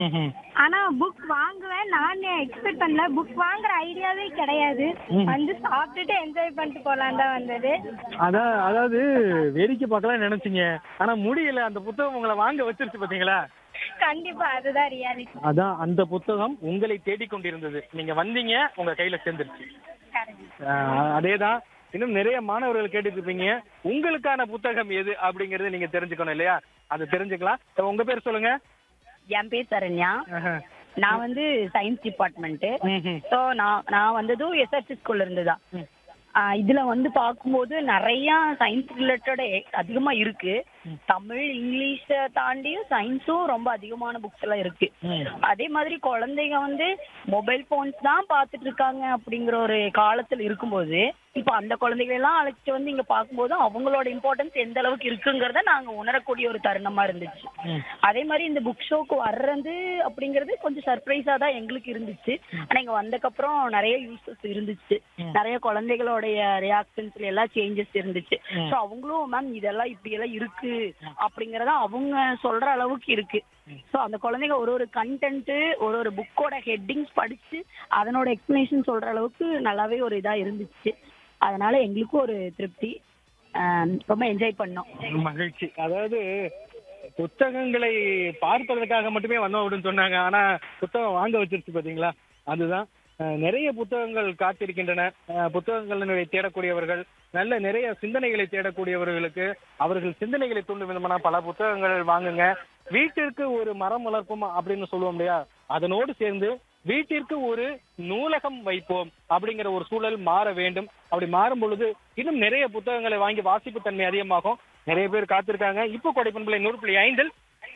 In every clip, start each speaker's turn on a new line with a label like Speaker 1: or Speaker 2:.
Speaker 1: ம்ஹும்.
Speaker 2: ஆனா புக் வாங்குவேன் நான் எக்ஸ்பெக்ட் பண்ணல புக் வாங்குற ஐடியாவே கிடையாது
Speaker 1: ம்.
Speaker 2: வந்து சாப்பிட்டுட்டு என்ஜாய் பண்ணிட்டு போலாம் தான் வந்தது
Speaker 1: அதான் அதாவது வேடிக்கை பார்க்கலாம் நினைச்சீங்க ஆனா முடியல அந்த புத்தகம் உங்களை வாங்க வச்சிருச்சு பாத்தீங்களா
Speaker 2: கண்டிப்பா அதுதான் ரியாலிட்டி
Speaker 1: அதான் அந்த புத்தகம் உங்களை தேடிக் கொண்டிருந்தது நீங்க வந்தீங்க உங்க கையில சேர்ந்துருச்சு ஆஹ் அதேதான் இன்னும் நிறைய மாணவர்கள் கேட்டுட்டு இருப்பீங்க உங்களுக்கான புத்தகம் எது அப்படிங்கறத நீங்க தெரிஞ்சுக்கணும் இல்லையா அதை தெரிஞ்சுக்கலாம் இப்ப உங்க பேர் சொல்லுங்க
Speaker 3: என் பேர் சரண்யா
Speaker 1: ஆஹா.
Speaker 3: நான் வந்து சயின்ஸ் டிபார்ட்மெண்ட்
Speaker 1: ம்ஹும்.
Speaker 3: ஸோ நான் நான் வந்ததும் எஸ்ஆர்சி ஸ்கூல்ல இருந்து தான்
Speaker 1: ம்.
Speaker 3: ஆஹ் இதுல வந்து பார்க்கும்போது நிறைய சயின்ஸ் ரிலேட்டட் அதிகமா இருக்கு தமிழ் இங்கிலீஷ தாண்டியும் சயின்ஸும் ரொம்ப அதிகமான புக்ஸ் எல்லாம் இருக்கு
Speaker 1: ம்.
Speaker 3: அதே மாதிரி குழந்தைங்க வந்து மொபைல் போன்ஸ் தான் பார்த்துட்டு இருக்காங்க அப்படிங்கிற ஒரு காலத்துல இருக்கும்போது இப்போ அந்த குழந்தைகளை எல்லாம் அழைச்சிட்டு வந்து இங்க பார்க்கும்போது அவங்களோட இம்பார்ட்டன்ஸ் எந்த அளவுக்கு இருக்குங்கிறத நாங்க உணரக்கூடிய ஒரு தருணமா இருந்துச்சு
Speaker 1: ம்.
Speaker 3: அதே மாதிரி இந்த புக் ஷோக்கு வர்றது அப்படிங்கிறது கொஞ்சம் சர்ப்ரைஸா தான் எங்களுக்கு இருந்துச்சு ஆனா இங்க வந்ததுக்கப்புறம் நிறைய யூசஸ் இருந்துச்சு நிறைய குழந்தைகளுடைய ரியாக்ஷன்ஸ்ல எல்லாம் சேஞ்சஸ் இருந்துச்சு ஸோ அவங்களும் மேம் இதெல்லாம் இப்படி எல்லாம் இருக்கு அப்படிங்கறத அவங்க சொல்ற அளவுக்கு இருக்கு ஸோ அந்த குழந்தைங்க ஒரு ஒரு கண்டென்ட் ஒரு ஒரு புக்கோட ஹெட்டிங்ஸ் படிச்சு அதனோட எக்ஸ்பிளனேஷன் சொல்ற அளவுக்கு நல்லாவே ஒரு இதா இருந்துச்சு அதனால எங்களுக்கும் ஒரு திருப்தி ஆஹ் ரொம்ப என்ஜாய் பண்ணோம்
Speaker 1: மகிழ்ச்சி அதாவது புத்தகங்களை பார்ப்பதற்காக மட்டுமே வந்தோம் அப்படின்னு சொன்னாங்க ஆனா புத்தகம் வாங்க வச்சிருச்சு பாத்தீங்களா அதுதான் அஹ், நிறைய புத்தகங்கள் காத்திருக்கின்றன அஹ், புத்தகங்களை தேடக்கூடியவர்கள் நல்ல நிறைய சிந்தனைகளை தேடக்கூடியவர்களுக்கு அவர்கள் சிந்தனைகளை தூண்டும் விதமான பல புத்தகங்கள் வாங்குங்க வீட்டிற்கு ஒரு மரம் வளர்ப்போம் அப்படின்னு சொல்லுவோம் இல்லையா அதனோடு சேர்ந்து வீட்டிற்கு ஒரு நூலகம் வைப்போம் அப்படிங்கிற ஒரு சூழல் மாற வேண்டும் அப்படி மாறும் பொழுது இன்னும் நிறைய புத்தகங்களை வாங்கி வாசிப்பு தன்மை அதிகமாகும் நிறைய பேர் காத்திருக்காங்க இப்போ கொடைப்பண்பளை நூறு புள்ளி ஐந்தில்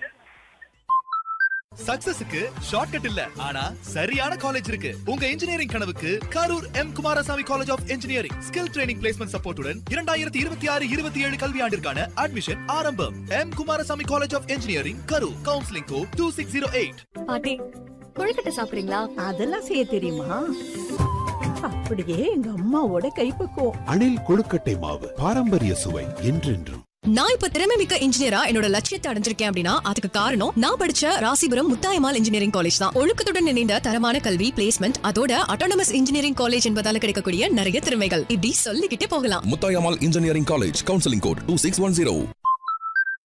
Speaker 4: சக்சஸுக்கு ஷார்ட்கட் இல்ல ஆனா சரியான காலேஜ் இருக்கு உங்க இன்ஜினியரிங் கனவுக்கு Karur M Kumarasamy college of engineering skill training placement சப்போர்ட்டுடன் இரண்டாயிரத்தி இருபத்தி ஆறு இருபத்தி ஏழு கல்வியாண்டிற்கான அட்மிஷன் ஆரம்பம் M Kumarasamy college of engineering Karur counselling code two six zero eight
Speaker 5: பாட்டி கொழுக்கட்டை சாப்பிடுறீங்களா
Speaker 6: அதெல்லாம் செய்ய தெரியுமா அப்படியே எங்க அம்மாவோட கைப்பக்குவம்
Speaker 7: அணில் கொழுக்கட்டை மாவு பாரம்பரிய சுவை என்றென்றும்
Speaker 5: நான் இப்ப திறமை மிக்க இன்ஜினியரா என்னோட லட்சியத்தை அடைஞ்சிருக்கேன் அப்படின்னா அதுக்கு காரணம் நான் படிச்ச ராசிபுரம் முத்தாயமால் இன்ஜினியரிங் காலேஜ் தான் ஒழுக்கத்துடன் இணைந்த தரமான கல்வி பிளேஸ்மெண்ட் அதோட அட்டானமஸ் இன்ஜினியரிங் காலேஜ் என்பதால கிடைக்கக்கூடிய நிறைய திறமைகள் இப்படி சொல்லிக்கிட்டே போகலாம்
Speaker 8: Muthayammal engineering college counselling code two six one zero